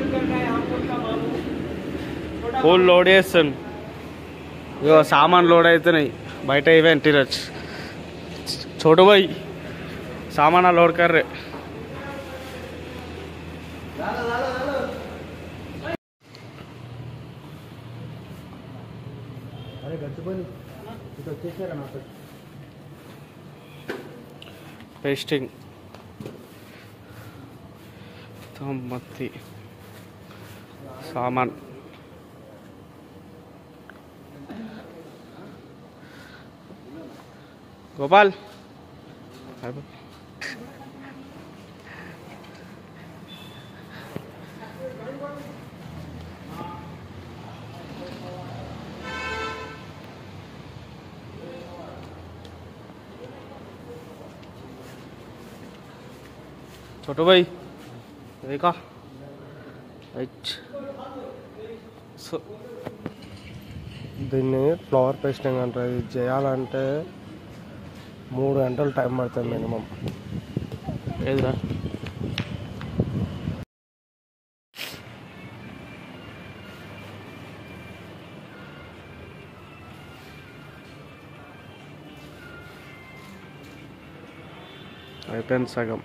Pool load చేస్తాను ఇగో సామాన్ load అవుతున్నాయి బయట ఇవే తిరచ్చు छोटू भाई सामान लोड कर रहे అరే గచ్చిపోయి ఇటు వచ్చేసారా నాకు पेस्टिंग మత్తి సామాన్ గోపాల్ छोटू भाई देखा अच्छा సో దీన్ని ఫ్లవర్ పేస్టింగ్ అంటారు ఇది చేయాలంటే మూడు గంటలు టైం పడుతుంది మినిమం ఏదిరా అయిపోయింది సగం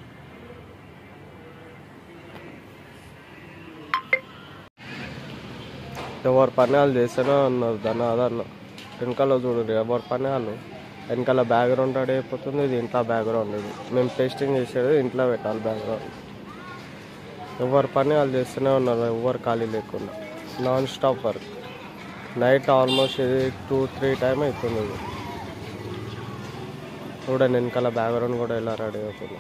ఎవరి పని వాళ్ళు చేస్తూనే ఉన్నారు దాన్ని అదన్న వెనకాల చూడండి ఎవరి పని వాళ్ళు వెనకాల బ్యాక్గ్రౌండ్ రెడీ అయిపోతుంది ఇది ఇంట్లో బ్యాక్గ్రౌండ్ ఇది మేము పేస్టింగ్ చేసేది ఇంట్లో పెట్టాలి బ్యాక్గ్రౌండ్ ఎవరి పని వాళ్ళు చేస్తూనే ఉన్నారు ఎవరు ఖాళీ లేకుండా non stop work night almost ఇది టూ త్రీ టైం అవుతుంది ఇది చూడండి వెనకాల బ్యాక్గ్రౌండ్ కూడా ఎలా రెడీ అవుతుంది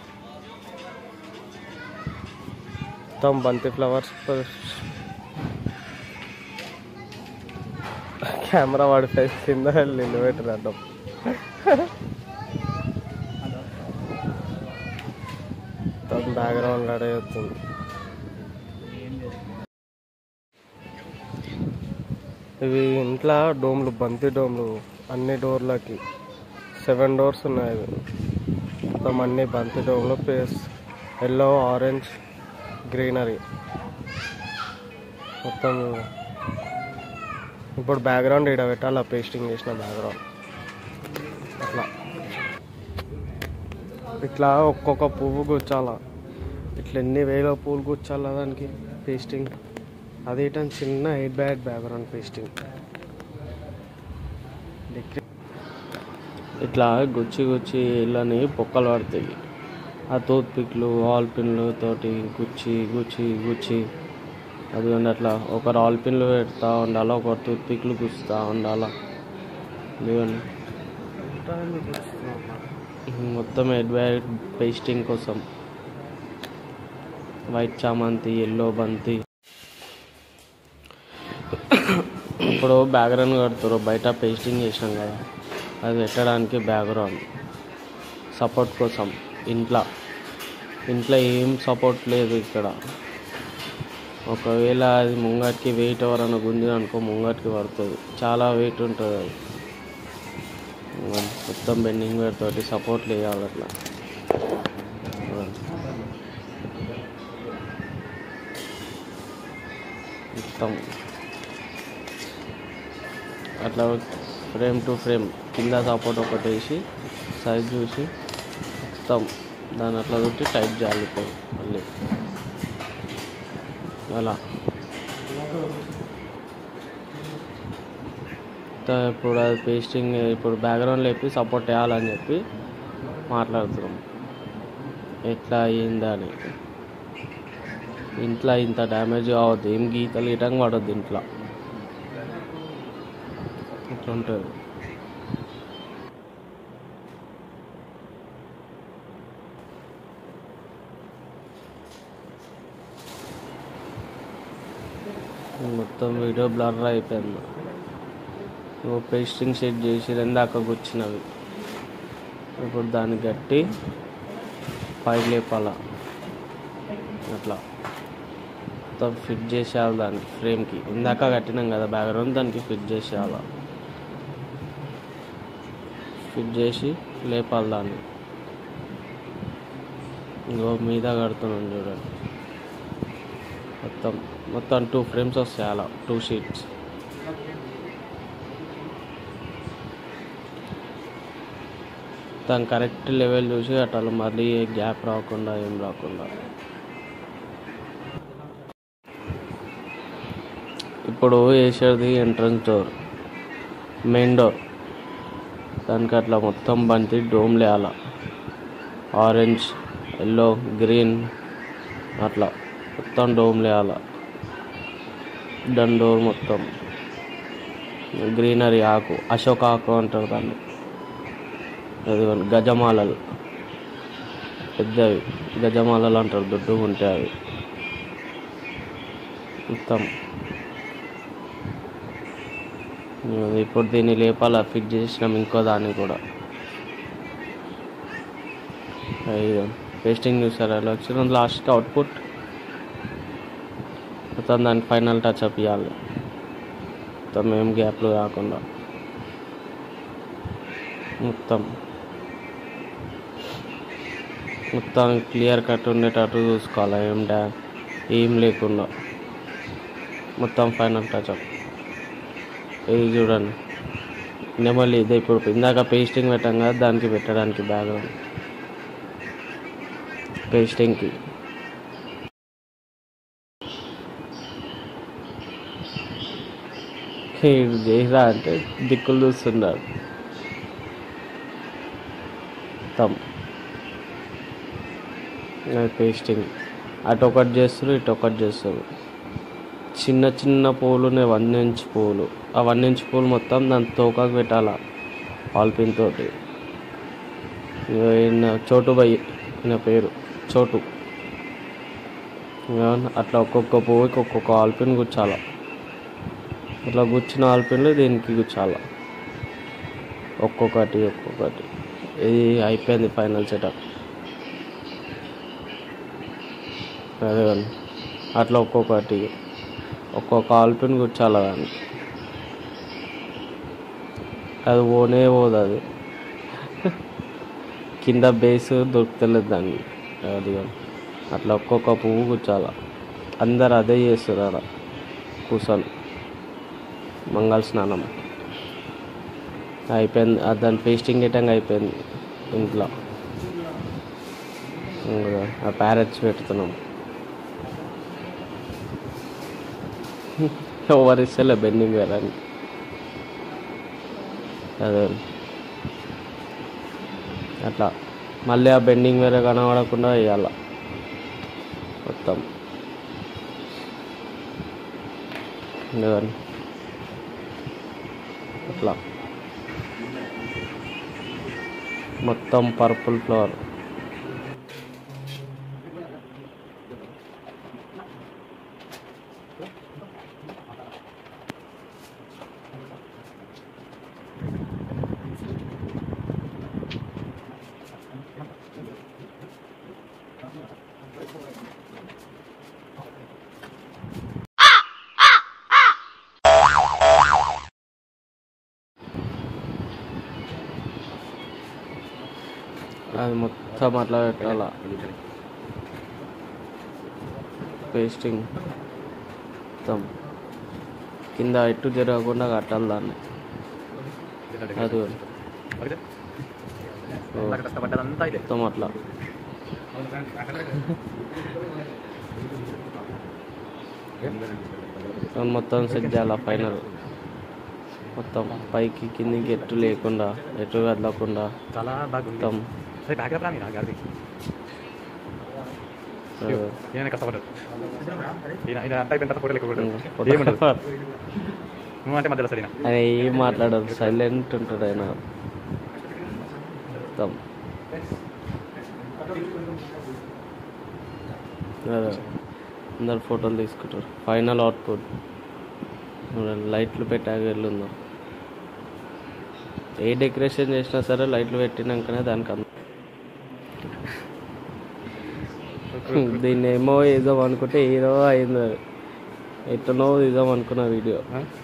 మొత్తం బంతి ఫ్లవర్స్ కెమెరా వాడి ఫేస్ కింద నిలబెట్టిన అడ్డం మొత్తం బ్యాక్గ్రౌండ్ రెడీ అవుతుంది ఇవి ఇంట్లో డోమ్లు బంతి డోమ్లు అన్ని డోర్లకి సెవెన్ డోర్స్ ఉన్నాయి ఇవి మొత్తం అన్ని బంతి డోమ్లు ప్లేస్ ఎల్లో ఆరెంజ్ గ్రీనరీ మొత్తం ఇప్పుడు బ్యాక్గ్రౌండ్ ఇక్కడ పెట్టాలి పేస్టింగ్ చేసిన బ్యాక్గ్రౌండ్ అట్లా ఇట్లా ఒక్కొక్క పువ్వు గుచ్చాలా ఇట్లా ఎన్ని వేల పువ్వులు గుచ్చాలా దానికి పేస్టింగ్ అది ఇటం చిన్న ఎయిట్ బ్యాడ్ బ్యాక్గ్రౌండ్ పేస్టింగ్ ఇట్లా గుచ్చి గుచ్చి ఇళ్ళని పొక్కలు పడతాయి ఆ తోత్ పిక్లు ఆల్ పిన్లు తోటి గుచ్చి గుచ్చి గుచ్చి అది ఉండి అట్లా ఒకరు ఆల్ పిన్లు పెడతా ఉండాలా ఒకరు తూత్ పిక్లు గుచ్చుతూ ఉండాలా ఇదిగోండి మొత్తం హెడ్ బ్యాగ్ పేస్టింగ్ కోసం వైట్ చామంతి ఎల్లో బంతి ఇప్పుడు బ్యాక్గ్రౌండ్ కడుతారు బయట పేస్టింగ్ చేసినాం కదా అది పెట్టడానికి బ్యాక్గ్రౌండ్ సపోర్ట్ కోసం ఇంట్లో ఇంట్లో ఏం సపోర్ట్ లేదు ఇక్కడ ఒకవేళ అది ముంగటికి వెయిట్ ఎవరైనా గుంజిన అనుకో ముంగటికి పడుతుంది చాలా వెయిట్ ఉంటుంది అది మొత్తం బెండింగ్ వేర్ తోటి సపోర్ట్ వేయాలి అట్లా మొత్తం అట్లా ఫ్రేమ్ టు ఫ్రేమ్ కింద సపోర్ట్ ఒకటి వేసి సైజ్ చూసి మొత్తం దాన్ని అట్లా పెట్టి టైట్ చేయాలి ఇప్పుడు మళ్ళీ అలా ఇంకా ఇప్పుడు అది పేస్టింగ్ ఇప్పుడు బ్యాక్గ్రౌండ్ లేపి సపోర్ట్ వేయాలని చెప్పి మాట్లాడుతున్నాం ఎట్లా అయ్యిందా అని ఇంట్లో ఇంత డ్యామేజ్ కావద్దు ఏం గీతలు గీటంగా పడద్దు ఇంట్లో ఇట్లా ఉంటుంది మొత్తం వీడియో బ్లర్ అయిపోయింది నువ్వు పేస్టింగ్ షేడ్ చేసి రెందాక కూర్చున్నవి ఇప్పుడు దాన్ని కట్టి పైకి లేపాల అట్లా మొత్తం ఫిట్ చేసేయాలి దానికి ఫ్రేమ్కి ఇందాక కట్టినాం కదా బ్యాక్గ్రౌండ్ దానికి ఫిట్ చేసేయాలి ఫిట్ చేసి లేపాలి దాన్ని ఇంకో మీద కడుతున్నాను చూడండి మొత్తం మొత్తం టూ ఫ్రేమ్స్ వస్తాయి అలా టూ షీట్స్ దాని కరెక్ట్ లెవెల్ చూసి అట్లా మళ్ళీ గ్యాప్ రాకుండా ఏం రాకుండా ఇప్పుడు వేసేది ఎంట్రన్స్ డోర్ మెయిన్ డోర్ దానికి అట్లా మొత్తం బంతి డోమ్ లేయాల ఆరెంజ్ ఎల్లో గ్రీన్ అట్లా మొత్తం డోమ్ లేయాల దాని డోర్ మొత్తం గ్రీనరీ ఆకు అశోక ఆకు అంటారు దాన్ని అది గజమాలలు పెద్దవి గజమాలలు అంటారు దొడ్డుగా ఉంటాయి అవి మొత్తం ఇప్పుడు దీన్ని లేపాల ఫిట్ చేసినాం ఇంకో దాన్ని కూడా అయ్యో పేస్టింగ్ చూసారా ఎలా వచ్చిన లాస్ట్కి అవుట్పుట్ మొత్తం దానికి ఫైనల్ టచ్ అప్ ఇవ్వాలి మొత్తం ఏం గ్యాప్లు రాకుండా మొత్తం మొత్తం క్లియర్ కట్ ఉండేటట్టు చూసుకోవాలి ఏం డా ఏం లేకుండా మొత్తం ఫైనల్ టచ్ అప్ ఇది చూడండి నెమలి ఇదే ఇప్పుడు ఇందాక పేస్టింగ్ పెట్టాం కదా దానికి పెట్టడానికి బ్యాక్గ్రౌండ్ పేస్టింగ్కి ఇది చేయరా అంటే దిక్కులు చూస్తున్నారు మొత్తం పేస్టింగ్ అటు ఒకటి చేస్తారు ఇటు ఒకటి చేస్తారు చిన్న చిన్న పూలు ఉన్నాయి వన్ ఇంచ్ పూలు ఆ వన్ ఇంచ్ పూలు మొత్తం దాని తోకకు పెట్టాల ఆల్పిన్ తోటి ఈయన చోటు బై ఈయన పేరు చోటు ఇక అట్లా ఒక్కొక్క పువ్వుకి ఒక్కొక్క ఆల్పిన్ గుచ్చాల ఇట్లా గుచ్చిన ఆల్పిన్లు దీనికి గుచ్చాల ఒక్కొక్కటి ఒక్కొక్కటి ఇది అయిపోయింది ఫైనల్ సెటప్ అదే అట్లా ఒక్కొక్కటి ఒక్కొక్క ఆల్పిన్ గుచ్చాల దానికి అది ఓనే పోదు అది కింద బేస్ దొరుకుతలేదు దానికి అది అట్లా ఒక్కొక్క పువ్వు కూర్చాల అందరు అదే చేస్తారు ఆడ కూర్చొని మంగళ స్నానం అయిపోయింది ఆ దాని పేస్టింగ్ ఐటంగా అయిపోయింది ఇంట్లో ఇంకా ఆ ప్యారెట్స్ పెడుతున్నాం ఎవరు ఇస్తలే బెండింగ్ వేరని అదే అట్లా మళ్ళీ ఆ బెండింగ్ వేరే కనబడకుండా వేయాల మొత్తం ఇదిగోండి. అట్లా మొత్తం పర్పుల్ ఫ్లవర్ అది మొత్తం అట్లా పెట్టాల పేస్టింగ్ మొత్తం కింద ఎట్టు జరగకుండా కట్టాలి దాన్ని అది ఓ, కష్టపడ్డదంతా ఇదే మొత్తం అట్లా దాన్ని మొత్తం సెట్ చేయాలి ఫైనల్ మొత్తం పైకి కిందికి ఎట్టు లేకుండా ఎటు కదలకుండా చాలా బాగుంది మొత్తం సరే బ్యాక్ రా మీరు గారిది ఆ, ఈయన కష్టపడ్డాడు ఈయన ఈయన అంతా అయిపోయిన తర్వాత ఫోటోలు ఎక్కువ ఉమ్, కొట్టాడు ఏముండదు నువ్వు అంటే మధ్యలో సరేనా ఆయన ఏం మాట్లాడదు సైలెంట్ ఉంటాడు ఆయన మొత్తం అదే. అందరు ఫోటోలు తీసుకుంటారు ఫైనల్ అవుట్పుట్ లైట్లు పెట్టాక వెళ్ళుందో ఏ డెకరేషన్ చేసినా సరే లైట్లు పెట్టినాకనే దానికి అంత దీన్ని ఏమో వేద్దాం అనుకుంటే ఏదో అయింది అది. ఎట్లనో తీద్దాం అనుకున్న వీడియో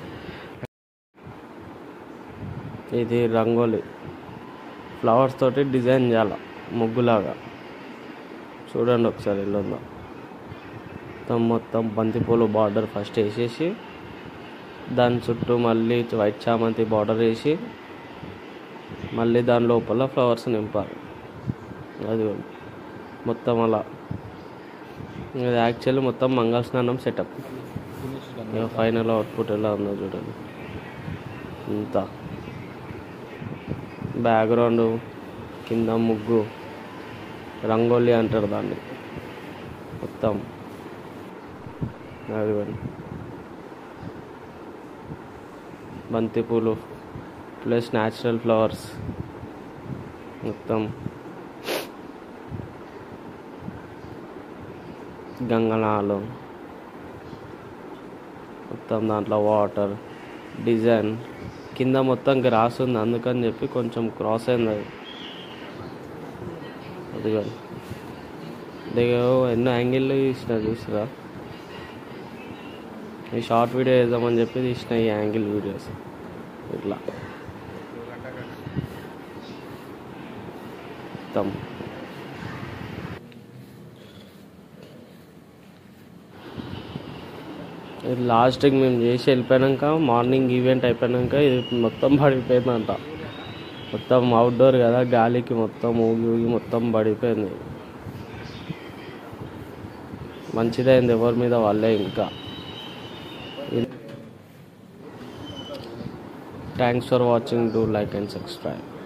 ఇది రంగోలి ఫ్లవర్స్ తోటి డిజైన్ చేయాల ముగ్గులాగా చూడండి ఒకసారి ఎలా ఉందో మొత్తం మొత్తం బంతిపూలు బార్డర్ ఫస్ట్ వేసేసి దాని చుట్టూ మళ్ళీ వైట్ చామంతి బార్డర్ వేసి మళ్ళీ దాని లోపల ఫ్లవర్స్ నింపాలి అది మొత్తం అలా ఇది యాక్చువల్లీ మొత్తం మంగళ స్నానం సెటప్ ఇక ఫైనల్ అవుట్పుట్ ఎలా ఉందో చూడండి ఇంత బ్యాక్గ్రౌండ్ కింద ముగ్గు రంగోలీ అంటారు దాన్ని మొత్తం అదిగోండి బంతిపూలు ప్లస్ న్యాచురల్ ఫ్లవర్స్ మొత్తం గంగనాలు మొత్తం దాంట్లో వాటర్ డిజైన్ కింద మొత్తం గ్రాస్ ఉంది అందుకని చెప్పి కొంచెం క్రాస్ అయింది అది అదిగో అదిగో ఎన్నో యాంగిల్లో తీసిన చూసిరా ఈ షార్ట్ వీడియో వేద్దామని చెప్పి తీసిన ఈ యాంగిల్ వీడియోస్ ఇట్లా మొత్తం ఇది లాస్ట్కి మేము చేసి వెళ్ళిపోయాక మార్నింగ్ ఈవెంట్ అయిపోయాక ఇది మొత్తం పడిపోయిందంట మొత్తం అవుట్డోర్ కదా గాలికి మొత్తం ఊగి ఊగి మొత్తం పడిపోయింది మంచిదైంది ఎవరి మీద వాళ్ళే ఇంకా thanks for watching do like and subscribe